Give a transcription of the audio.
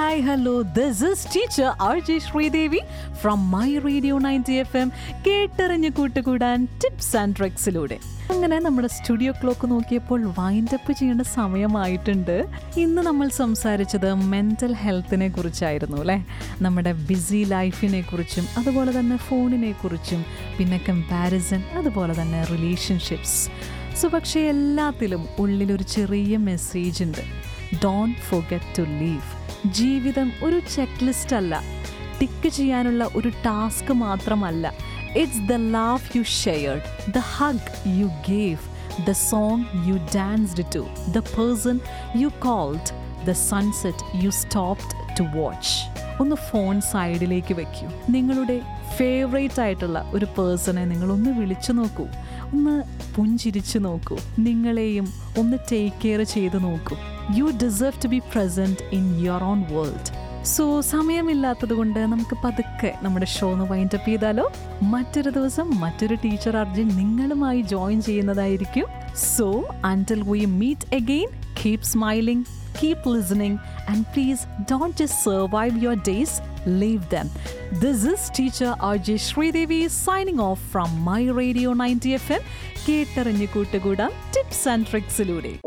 hi hello this is teacher R J Sreedevi from my radio ninety F M കേട്ടറിഞ്ഞ് കൂട്ടുകൂടാൻ tips and ട്രിക്സിലൂടെ അങ്ങനെ നമ്മുടെ studio clock നോക്കിയപ്പോൾ wind up ചെയ്യേണ്ട സമയമായിട്ടുണ്ട് ഇന്ന് നമ്മൾ സംസാരിച്ചത് മെൻ്റൽ ഹെൽത്തിനെ കുറിച്ചായിരുന്നു അല്ലേ നമ്മുടെ ബിസി ലൈഫിനെ കുറിച്ചും അതുപോലെ തന്നെ ഫോണിനെ കുറിച്ചും പിന്നെ കമ്പാരിസൺ അതുപോലെ തന്നെ റിലേഷൻഷിപ്സ് സോ പക്ഷേ എല്ലാത്തിലും ഉള്ളിലൊരു ചെറിയ മെസ്സേജ് ഉണ്ട് ഡോണ്ട് ഫോർഗെറ്റ് ടു ലീവ് ജീവിതം ഒരു ചെക്ക് ലിസ്റ്റ് അല്ല ടിക്ക് ചെയ്യാനുള്ള ഒരു ടാസ്ക് മാത്രമല്ല it's the love you shared the hug you gave the song you danced to the person you called the sunset you stopped to watch ഒന്ന് phone സൈഡിലേക്ക് വെക്കൂ നിങ്ങളുടെ ഫേവറേറ്റ് ആയിട്ടുള്ള ഒരു പേഴ്സണെ നിങ്ങളൊന്ന് വിളിച്ചു നോക്കൂ ഒന്ന് പുഞ്ചിരിച്ചു നോക്കൂ നിങ്ങളെയും ഒന്ന് ടേക്ക് കെയർ ചെയ്ത് നോക്കൂ you deserve to be present in your own world so സമയമില്ലാത്തത് കൊണ്ട് നമുക്ക് പതുക്കെ നമ്മുടെ ഷോ ഒന്ന് വൈൻഡപ്പ് ചെയ്താലോ മറ്റൊരു ദിവസം മറ്റൊരു ടീച്ചർ അർജുൻ നിങ്ങളുമായി ജോയിൻ ചെയ്യുന്നതായിരിക്കും so until we meet again keep smiling keep listening and please don't just survive your days live them this is teacher rj sridevi signing off from my radio 90 fm കേട്ടറിഞ്ഞു കൂട്ടുകൂടാം tips and ട്രിക്സിലൂടെ